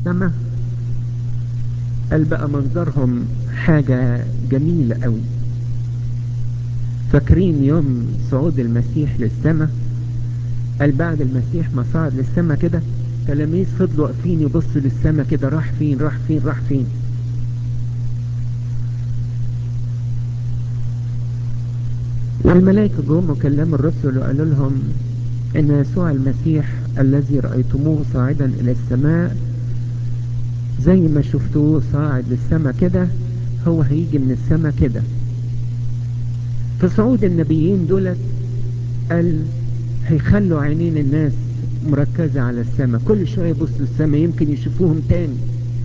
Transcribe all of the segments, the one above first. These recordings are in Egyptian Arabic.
السماء قال بقى منظرهم حاجة جميلة قوي فاكرين يوم صعود المسيح للسماء قال بعد المسيح ما صعد للسماء كده تلاميذ فضلوا واقفين يبصوا للسماء كده راح فين راح فين راح فين والملائكة جم وكلموا الرسل وقالوا لهم ان يسوع المسيح الذي رأيتموه صاعدا الى السماء زي ما شفتوه صاعد للسماء كده هو هيجي من السماء كده في صعود النبيين دولت قال هيخلوا عينين الناس مركزة على السماء كل شوية يبصوا السماء يمكن يشوفوهم تاني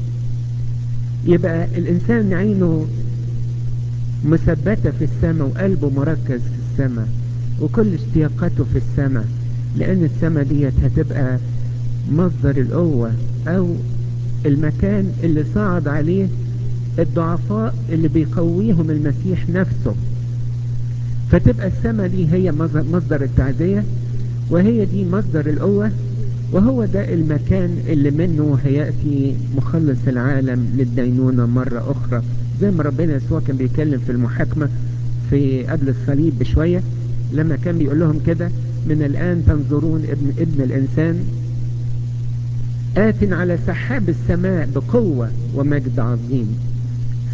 يبقى الإنسان عينه مثبتة في السماء وقلبه مركز في السماء وكل اشتياقاته في السماء لأن السماء ديت هتبقى مصدر القوة أو المكان اللي صعد عليه الضعفاء اللي بيقويهم المسيح نفسه فتبقى السماء دي هي مصدر التعزية وهي دي مصدر القوة وهو ده المكان اللي منه هيأتي مخلص العالم للدينونة مرة أخرى زي ما ربنا يسوع كان بيتكلم في المحاكمة في قبل الصليب بشوية لما كان بيقول لهم كده من الآن تنظرون ابن, ابن الإنسان آت على سحاب السماء بقوة ومجد عظيم ف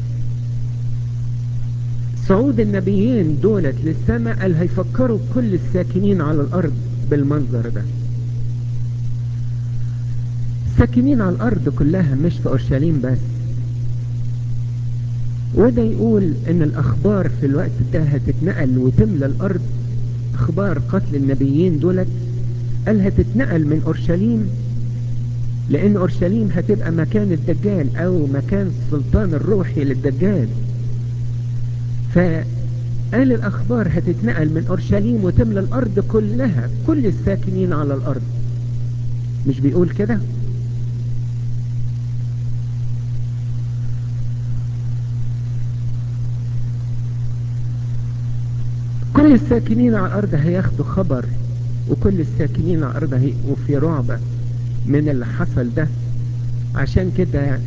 صعود النبيين دولت للسماء قال هيفكروا كل الساكنين على الأرض بالمنظر ده الساكنين على الأرض كلها مش في أورشليم بس وده يقول ان الأخبار في الوقت ده هتتنقل وتملى الأرض أخبار قتل النبيين دولت قال هتتنقل من أورشليم لأن أورشليم هتبقى مكان الدجال أو مكان السلطان الروحي للدجال فقال الأخبار هتتنقل من أورشليم وتملى الأرض كلها كل الساكنين على الأرض مش بيقول كده كل الساكنين على الأرض هياخدوا خبر وكل الساكنين على الأرض هيبقوا في رعبة من اللي حصل ده عشان كده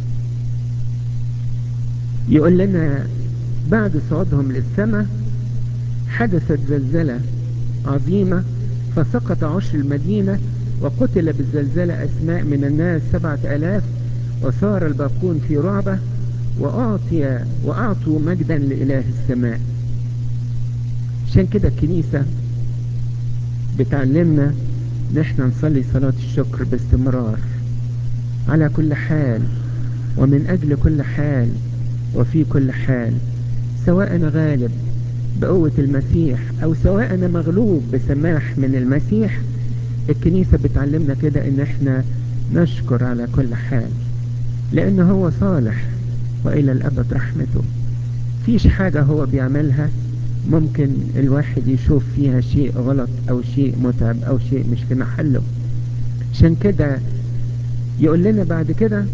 يقول لنا بعد صعودهم للسماء حدثت زلزلة عظيمة فسقط عشر المدينة وقتل بالزلزلة أسماء من الناس سبعة ألاف وصار الباقون في رعبة وأعطي وأعطوا مجدا لإله السماء عشان كده الكنيسة بتعلمنا نحن نصلي صلاة الشكر باستمرار على كل حال ومن أجل كل حال وفي كل حال سواء أنا غالب بقوة المسيح أو سواء أنا مغلوب بسماح من المسيح الكنيسة بتعلمنا كده إن احنا نشكر على كل حال لأن هو صالح وإلى الأبد رحمته فيش حاجة هو بيعملها ممكن الواحد يشوف فيها شيء غلط أو شيء متعب أو شيء مش في محله عشان كده يقول لنا بعد كده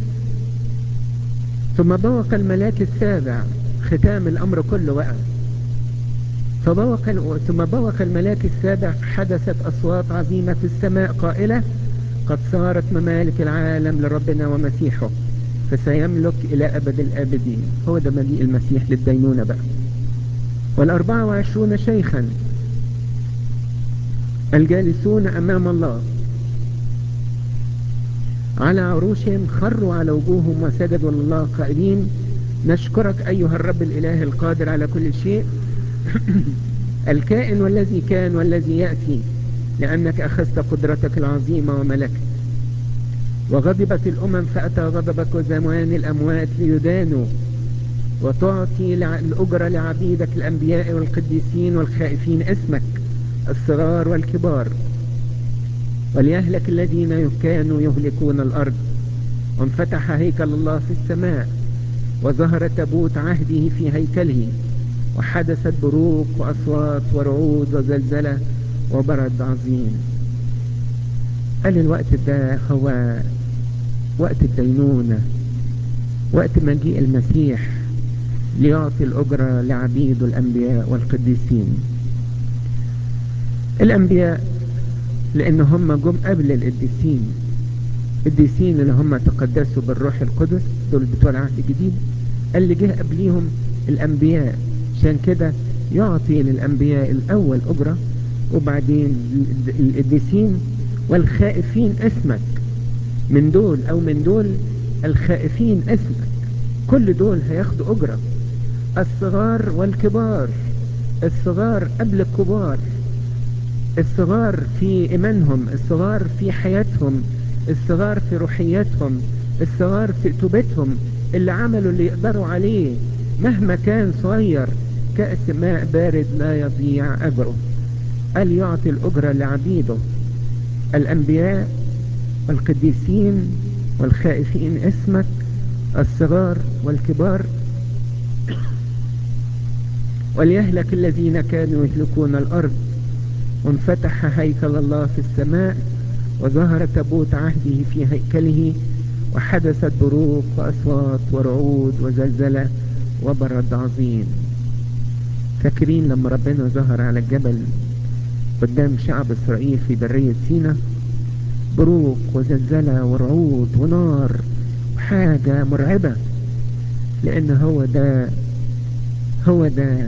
ثم بوق الملاك السابع ختام الأمر كله وقع فبوق ثم بوق الملاك السابع حدثت أصوات عظيمة في السماء قائلة قد صارت ممالك العالم لربنا ومسيحه فسيملك إلى أبد الآبدين هو ده مجيء المسيح للدينونة بقى والأربعة وعشرون شيخا الجالسون أمام الله على عروشهم خروا على وجوههم وسجدوا لله قائلين نشكرك أيها الرب الإله القادر على كل شيء الكائن والذي كان والذي يأتي لأنك أخذت قدرتك العظيمة وملكت وغضبت الأمم فأتى غضبك وزمان الأموات ليدانوا وتعطي الأجر لعبيدك الأنبياء والقديسين والخائفين اسمك الصغار والكبار وليهلك الذين كانوا يهلكون الأرض وانفتح هيكل الله في السماء وظهر تابوت عهده في هيكله وحدثت بروق وأصوات ورعود وزلزلة وبرد عظيم قال الوقت ده هو وقت الدينونة وقت مجيء المسيح ليعطي الأجرة لعبيد الأنبياء والقديسين الأنبياء لأن هم جم قبل القديسين القديسين اللي هم تقدسوا بالروح القدس دول بتوع العهد الجديد اللي جه قبليهم الأنبياء عشان كده يعطي للأنبياء الأول أجرة وبعدين القديسين والخائفين اسمك من دول أو من دول الخائفين اسمك كل دول هياخدوا أجرة الصغار والكبار الصغار قبل الكبار الصغار في إيمانهم الصغار في حياتهم الصغار في روحياتهم الصغار في توبتهم اللي عملوا اللي يقدروا عليه مهما كان صغير كأس ماء بارد لا يضيع أجره قال يعطي الأجرة لعبيده الأنبياء والقديسين والخائفين اسمك الصغار والكبار وليهلك الذين كانوا يهلكون الأرض وانفتح هيكل الله في السماء وظهر تابوت عهده في هيكله وحدثت بروق وأصوات ورعود وزلزلة وبرد عظيم فاكرين لما ربنا ظهر على الجبل قدام شعب إسرائيل في برية سينا بروق وزلزلة ورعود ونار وحاجة مرعبة لأن هو ده هو ده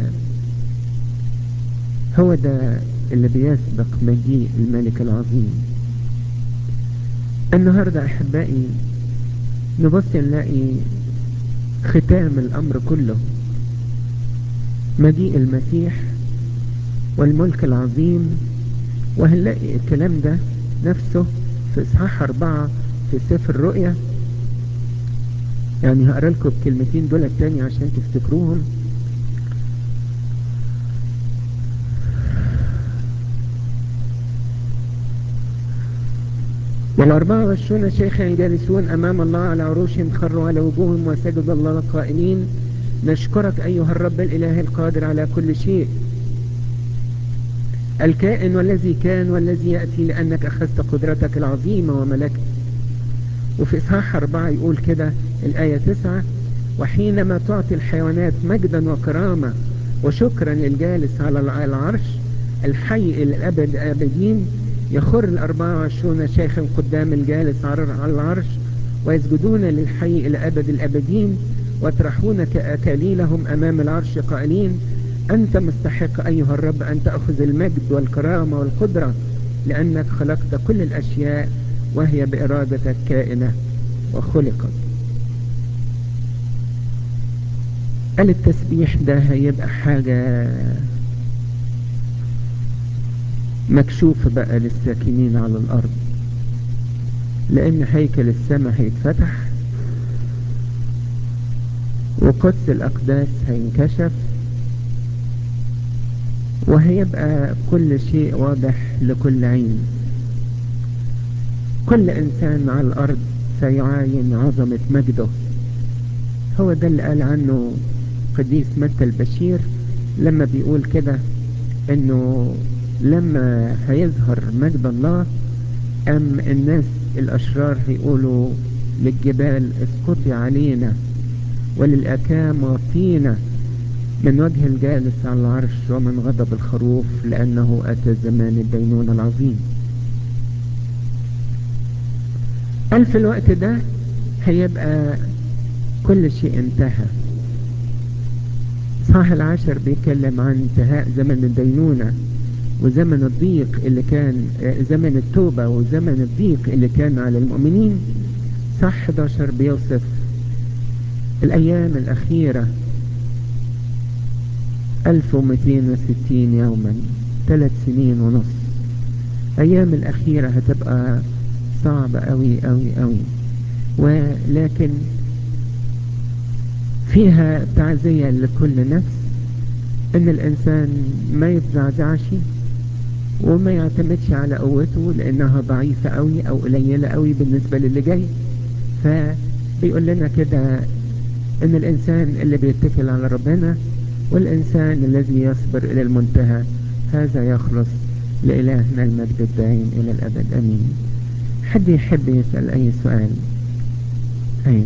هو ده اللي بيسبق مجيء الملك العظيم النهاردة أحبائي نبص نلاقي ختام الأمر كله مجيء المسيح والملك العظيم وهنلاقي الكلام ده نفسه في إصحاح أربعة في سفر الرؤيا يعني هقرا لكم الكلمتين دول التاني عشان تفتكروهم والأربعة والعشرون شيخا جالسون أمام الله على عروشهم خروا على وجوههم وسجد الله قائلين نشكرك أيها الرب الإله القادر على كل شيء الكائن والذي كان والذي يأتي لأنك أخذت قدرتك العظيمة وملكت وفي إصحاح أربعة يقول كده الآية تسعة وحينما تعطي الحيوانات مجدا وكرامة وشكرا للجالس على العرش الحي إلى الأبد أبدين يخر الأربعة وعشرون شيخا قدام الجالس على العرش ويسجدون للحي إلى أبد الأبدين ويطرحون كأكاليلهم أمام العرش قائلين أنت مستحق أيها الرب أن تأخذ المجد والكرامة والقدرة لأنك خلقت كل الأشياء وهي بإرادتك كائنة وخلقت قال التسبيح ده هيبقى حاجة مكشوف بقى للساكنين على الأرض لأن هيكل السماء هيتفتح وقدس الأقداس هينكشف وهيبقى كل شيء واضح لكل عين كل إنسان على الأرض سيعاين عظمة مجده هو ده اللي قال عنه قديس متى البشير لما بيقول كده انه لما هيظهر مجد الله ام الناس الاشرار هيقولوا للجبال اسقطي علينا وللاكام وطينا من وجه الجالس على العرش ومن غضب الخروف لانه اتى زمان الدينون العظيم قال في الوقت ده هيبقى كل شيء انتهى صح العشر بيتكلم عن انتهاء زمن الدينونة وزمن الضيق اللي كان زمن التوبة وزمن الضيق اللي كان على المؤمنين صح 11 بيوصف الأيام الأخيرة 1260 يوما ثلاث سنين ونص أيام الأخيرة هتبقى صعبة أوي أوي أوي ولكن فيها تعزية لكل نفس ان الانسان ما يتزعزعش وما يعتمدش على قوته لانها ضعيفة قوي او قليلة قوي بالنسبة للي جاي فبيقول لنا كده ان الانسان اللي بيتكل على ربنا والانسان الذي يصبر الى المنتهى هذا يخلص لإلهنا المجد الدائم الى الابد امين حد يحب يسأل اي سؤال ايوه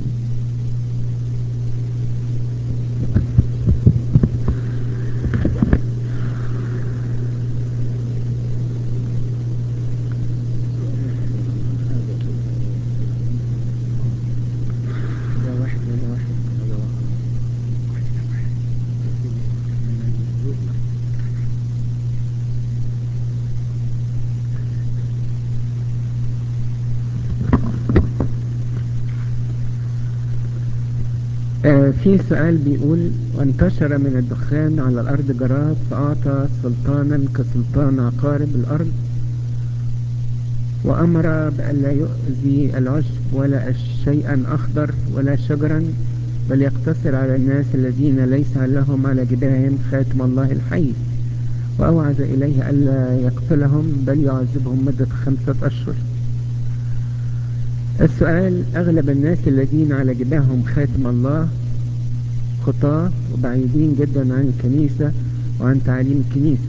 آه في سؤال بيقول وانتشر من الدخان على الأرض جراد فأعطى سلطانا كسلطان عقارب الأرض وأمر بألا يؤذي العشب ولا شيئا أخضر ولا شجرا بل يقتصر على الناس الذين ليس لهم على جباههم خاتم الله الحي وأوعز إليه ألا يقتلهم بل يعذبهم مدة خمسة أشهر السؤال أغلب الناس الذين على جباههم خاتم الله خطاة وبعيدين جدا عن الكنيسة وعن تعليم الكنيسة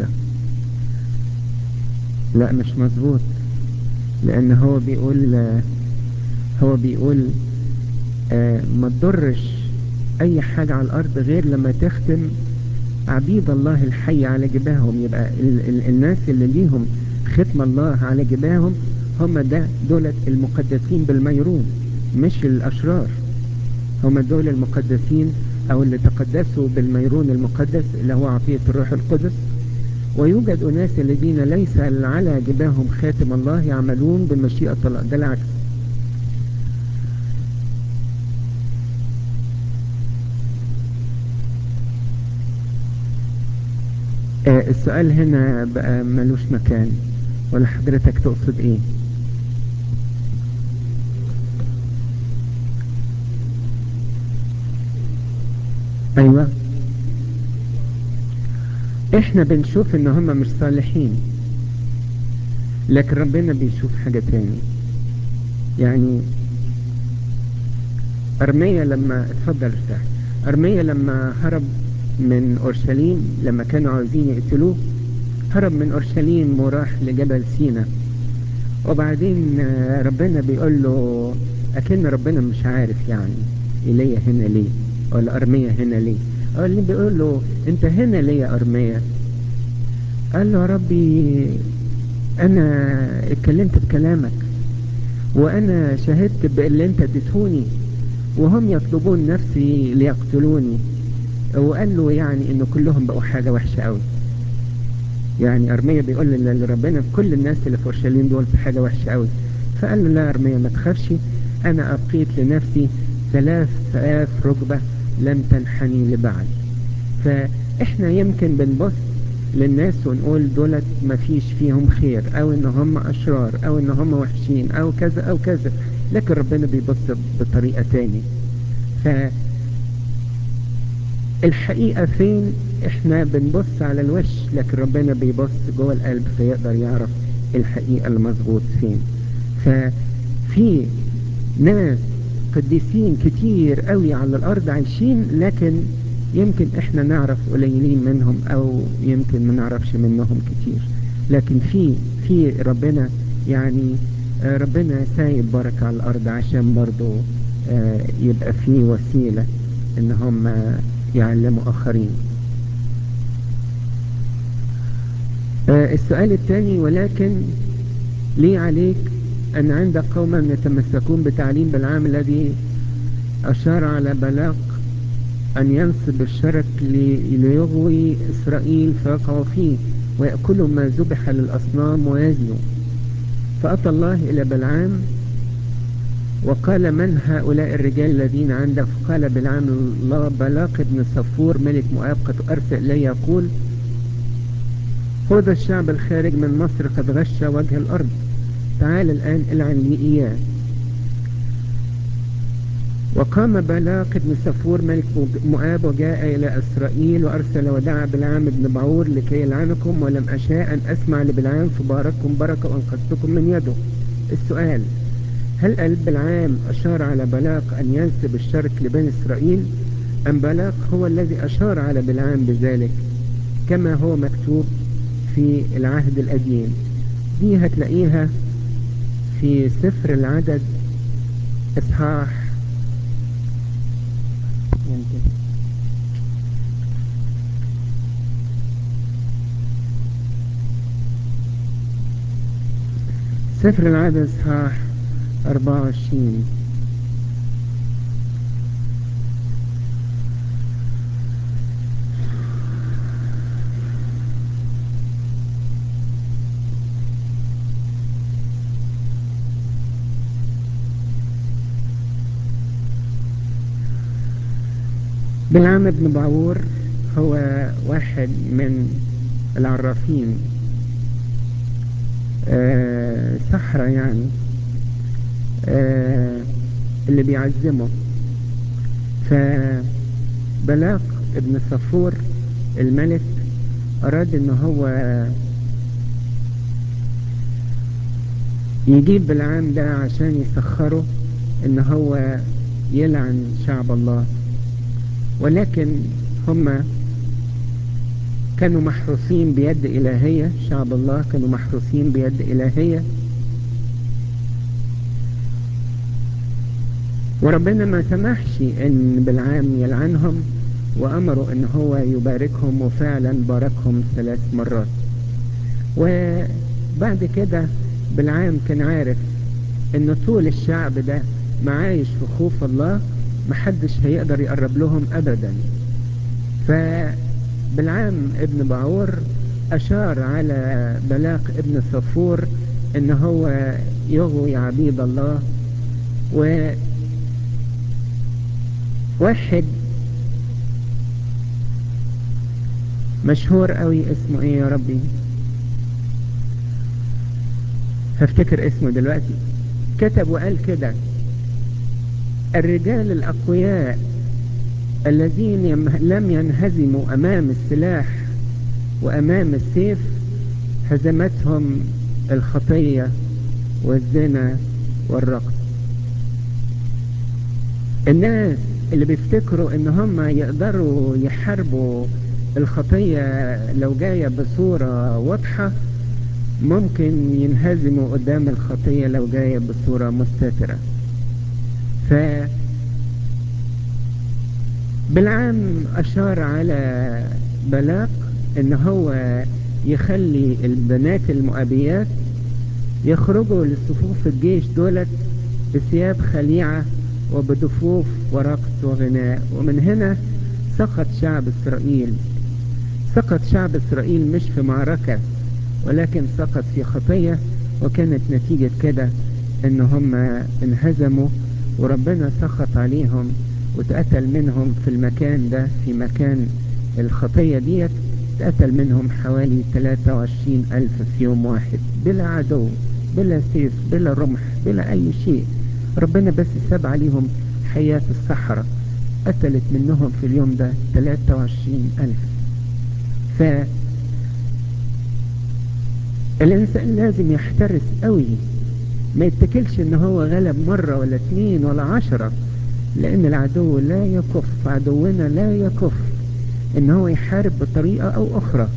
لا مش مظبوط لأن هو بيقول هو بيقول آه ما تضرش أي حاجة على الأرض غير لما تختم عبيد الله الحي على جباههم يبقى ال ال الناس اللي ليهم ختم الله على جباههم هم ده دولة المقدسين بالميرون مش الأشرار هم دول المقدسين أو اللي تقدسوا بالميرون المقدس اللي هو عطية الروح القدس ويوجد أناس الذين ليس على جباههم خاتم الله يعملون بمشيئة الله ده العكس آه السؤال هنا بقى ملوش مكان ولا حضرتك تقصد ايه ايوه احنا بنشوف ان هم مش صالحين لكن ربنا بيشوف حاجة تاني يعني ارمية لما اتفضل ارتاح ارمية لما هرب من اورشليم لما كانوا عاوزين يقتلوه هرب من اورشليم وراح لجبل سينا وبعدين ربنا بيقول له اكن ربنا مش عارف يعني ايليا هنا ليه ولا ارمية هنا ليه اللي بيقول له انت هنا ليه يا ارمية قال له يا ربي انا اتكلمت بكلامك وانا شهدت باللي انت اديتهوني وهم يطلبون نفسي ليقتلوني وقال له يعني انه كلهم بقوا حاجة وحشة قوي يعني ارمية بيقول لربنا كل الناس اللي في اورشليم دول في حاجة وحشة قوي فقال له لا يا ارمية ما تخافش انا ابقيت لنفسي ثلاث آلاف ركبة لم تنحني لبعد فاحنا يمكن بنبص للناس ونقول دولت ما فيش فيهم خير او ان هم اشرار او ان هم وحشين او كذا او كذا لكن ربنا بيبص بطريقة تاني ف الحقيقة فين احنا بنبص على الوش لكن ربنا بيبص جوه القلب فيقدر يعرف الحقيقة المظبوط فين ففي ناس قديسين كتير قوي على الارض عايشين لكن يمكن احنا نعرف قليلين منهم او يمكن ما نعرفش منهم كتير لكن في في ربنا يعني ربنا سايب بركة على الارض عشان برضو يبقى في وسيلة ان هم يعلموا اخرين السؤال الثاني ولكن لي عليك أن عندك قوما يتمسكون بتعليم بالعام الذي أشار على بلاق أن ينصب الشرك ليغوي إسرائيل فيقعوا فيه ويأكلوا ما ذبح للأصنام ويزنوا فأتى الله إلى بلعام وقال من هؤلاء الرجال الذين عندك فقال بلعام الله بلاق بن صفور ملك مؤاب قد أرسل إلي يقول هذا الشعب الخارج من مصر قد غش وجه الأرض تعال الآن العن لي إياه وقام بلاق بن سفور ملك مؤاب وجاء إلى إسرائيل وأرسل ودعا بلعام بن بعور لكي يلعنكم ولم أشاء أن أسمع لبلعام فبارككم بركة وأنقذتكم من يده السؤال هل قلب بلعام أشار على بلاق أن ينسب الشرك لبني إسرائيل أم بلاق هو الذي أشار على بلعام بذلك كما هو مكتوب في العهد القديم دي هتلاقيها في سفر العدد اصحاح يمكن سفر العدد اصحاح 24 بلعام بن بعور هو واحد من العرافين آه سحرة يعني آه اللي بيعزمه فبلاق ابن صفور الملك أراد ان هو يجيب بلعام ده عشان يسخره ان هو يلعن شعب الله ولكن هم كانوا محروسين بيد إلهية شعب الله كانوا محروسين بيد إلهية وربنا ما سمحش ان بلعام يلعنهم وامروا ان هو يباركهم وفعلا باركهم ثلاث مرات وبعد كده بلعام كان عارف ان طول الشعب ده معايش في خوف الله محدش هيقدر يقرب لهم ابدا فبلعام ابن بعور اشار على بلاق ابن صفور ان هو يغوي عبيد الله و واحد مشهور قوي اسمه ايه يا ربي هفتكر اسمه دلوقتي كتب وقال كده الرجال الأقوياء الذين لم ينهزموا أمام السلاح وأمام السيف هزمتهم الخطية والزنا والرقص الناس اللي بيفتكروا ان هم يقدروا يحاربوا الخطية لو جاية بصورة واضحة ممكن ينهزموا قدام الخطية لو جاية بصورة مستترة ف بالعام أشار على بلاق إن هو يخلي البنات المؤبيات يخرجوا لصفوف الجيش دولت بثياب خليعة وبدفوف ورقص وغناء ومن هنا سقط شعب إسرائيل سقط شعب إسرائيل مش في معركة ولكن سقط في خطية وكانت نتيجة كده ان هم انهزموا وربنا سخط عليهم واتقتل منهم في المكان ده في مكان الخطية ديت اتقتل منهم حوالي 23 ألف في يوم واحد بلا عدو بلا سيف بلا رمح بلا أي شيء ربنا بس ساب عليهم حياة الصحراء قتلت منهم في اليوم ده 23 ألف ف الإنسان لازم يحترس قوي ما يتكلش ان هو غلب مرة ولا اتنين ولا عشرة لان العدو لا يكف عدونا لا يكف ان هو يحارب بطريقة او اخرى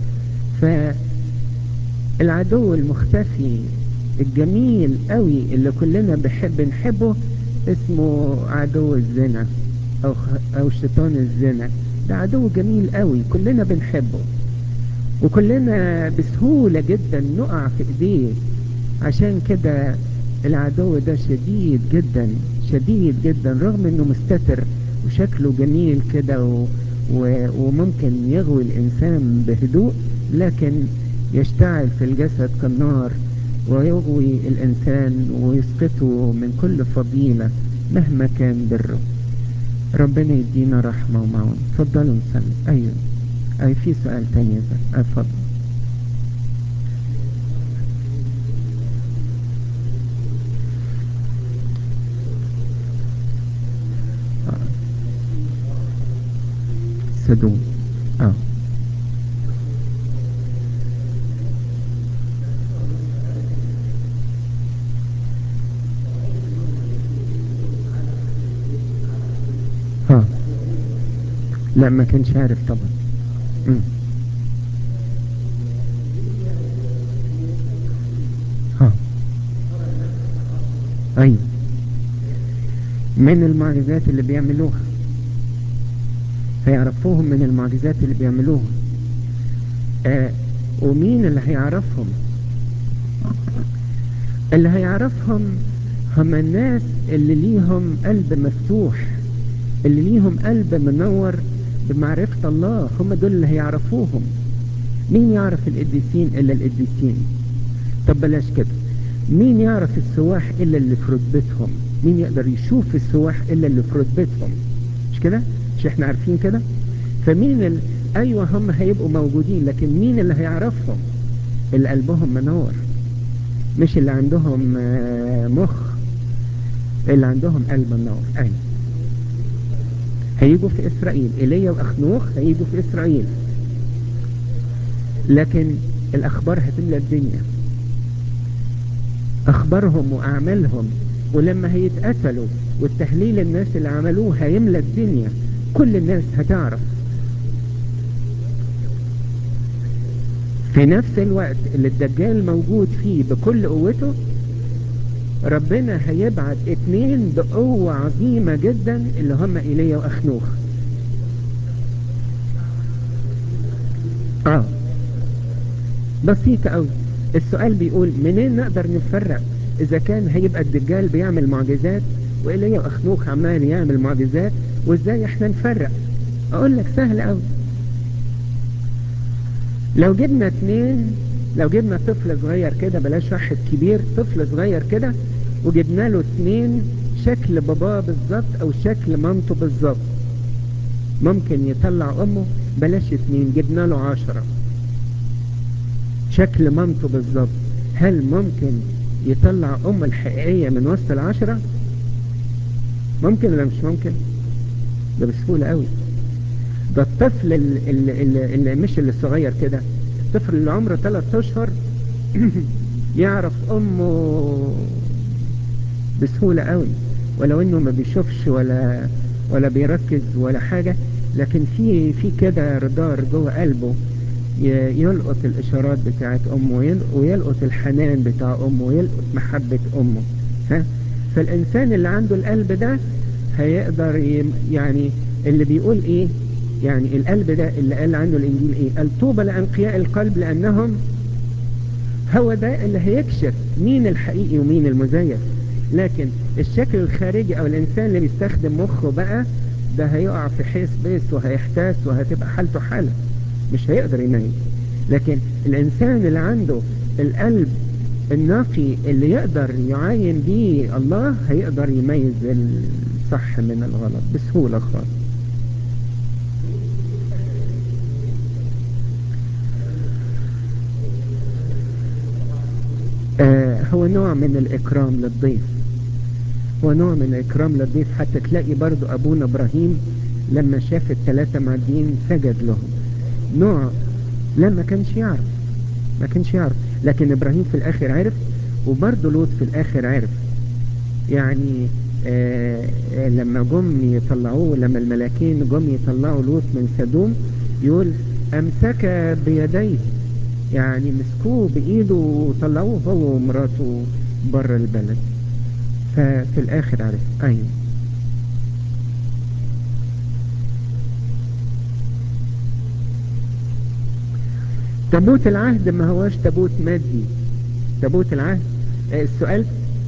فالعدو المختفي الجميل قوي اللي كلنا بحب نحبه اسمه عدو الزنا او, أو شيطان الزنا ده عدو جميل قوي كلنا بنحبه وكلنا بسهولة جدا نقع في ايديه عشان كده العدو ده شديد جدا شديد جدا رغم انه مستتر وشكله جميل كده و... و... وممكن يغوي الانسان بهدوء لكن يشتعل في الجسد كالنار ويغوي الانسان ويسقطه من كل فضيلة مهما كان بره ربنا يدينا رحمة ومعون تفضلوا نسلم ايوه اي في سؤال تاني اتفضل سدوم اه ها لا ما كانش عارف طبعا مم. ها ايوه من المعجزات اللي بيعملوها هيعرفوهم من المعجزات اللي بيعملوها آه ومين اللي هيعرفهم اللي هيعرفهم هم الناس اللي ليهم قلب مفتوح اللي ليهم قلب منور بمعرفة الله هم دول اللي هيعرفوهم مين يعرف القديسين إلا القديسين طب بلاش كده مين يعرف السواح إلا اللي في رتبتهم مين يقدر يشوف السواح إلا اللي في رتبتهم مش كده مش احنا عارفين كده فمين ال... ايوه هم هيبقوا موجودين لكن مين اللي هيعرفهم اللي قلبهم منور مش اللي عندهم مخ اللي عندهم قلب منور ايوه هيجوا في اسرائيل ايليا واخنوخ هيجوا في اسرائيل لكن الاخبار هتملى الدنيا اخبارهم واعمالهم ولما هيتقتلوا والتهليل الناس اللي عملوه هيملى الدنيا كل الناس هتعرف في نفس الوقت اللي الدجال موجود فيه بكل قوته ربنا هيبعت اتنين بقوة عظيمة جدا اللي هم ايليا واخنوخ اه بسيطة قوي السؤال بيقول منين نقدر نفرق اذا كان هيبقى الدجال بيعمل معجزات وايليا واخنوخ عمال يعمل معجزات وازاي احنا نفرق اقول لك سهل قوي لو جبنا اتنين لو جبنا طفل صغير كده بلاش واحد كبير طفل صغير كده وجبنا له اتنين شكل باباه بالظبط او شكل مامته بالظبط ممكن يطلع امه بلاش اتنين جبنا له عشرة شكل مامته بالظبط هل ممكن يطلع امه الحقيقية من وسط العشرة ممكن ولا مش ممكن ده بسهولة قوي ده الطفل اللي, اللي, اللي مش اللي صغير كده الطفل اللي عمره 3 اشهر يعرف امه بسهولة قوي ولو انه ما بيشوفش ولا ولا بيركز ولا حاجة لكن في في كده رادار جوه قلبه يلقط الاشارات بتاعت امه ويلقط الحنان بتاع امه ويلقط محبة امه ها فالانسان اللي عنده القلب ده هيقدر يعني اللي بيقول ايه يعني القلب ده اللي قال عنه الانجيل ايه قال طوبى لانقياء القلب لانهم هو ده اللي هيكشف مين الحقيقي ومين المزيف لكن الشكل الخارجي او الانسان اللي بيستخدم مخه بقى ده هيقع في حيث بيس وهيحتاس وهتبقى حالته حالة مش هيقدر يميز لكن الانسان اللي عنده القلب النقي اللي يقدر يعاين بيه الله هيقدر يميز الصح من الغلط بسهولة خالص آه هو نوع من الإكرام للضيف هو نوع من الإكرام للضيف حتى تلاقي برضو أبونا إبراهيم لما شاف الثلاثة معديين سجد لهم نوع لا ما كانش يعرف ما كانش يعرف لكن إبراهيم في الآخر عرف وبرضو لوط في الآخر عرف يعني آه لما جم يطلعوه لما الملاكين جم يطلعوا لوط من سدوم يقول أمسك بيديه يعني مسكوه بإيده وطلعوه هو ومراته بره البلد ففي الآخر عرف أيوه تابوت العهد ما هوش تابوت مادي تابوت العهد السؤال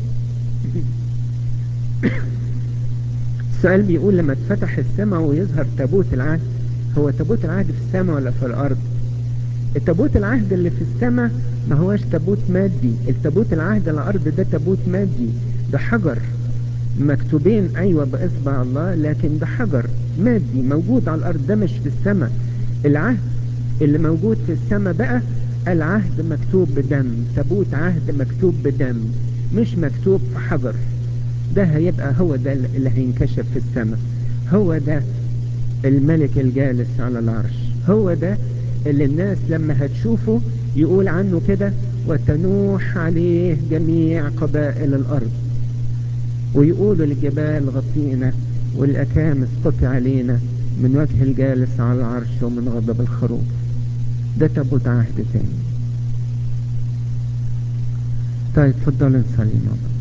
السؤال بيقول لما اتفتح السماء ويظهر تابوت العهد هو تابوت العهد في السماء ولا في الأرض التابوت العهد اللي في السماء ما هوش تابوت مادي التابوت العهد الأرض ده تابوت مادي ده حجر مكتوبين أيوة بإصبع الله لكن ده حجر مادي موجود على الأرض ده مش في السماء العهد اللي موجود في السماء بقى العهد مكتوب بدم تابوت عهد مكتوب بدم مش مكتوب في حجر ده هيبقى هو ده اللي هينكشف في السماء هو ده الملك الجالس على العرش هو ده اللي الناس لما هتشوفه يقول عنه كده وتنوح عليه جميع قبائل الأرض ويقولوا للجبال غطينا والأكام اسقطي علينا من وجه الجالس على العرش ومن غضب الخروف ده تابوت عهد تاني طيب اتفضلوا نصلي مع بعض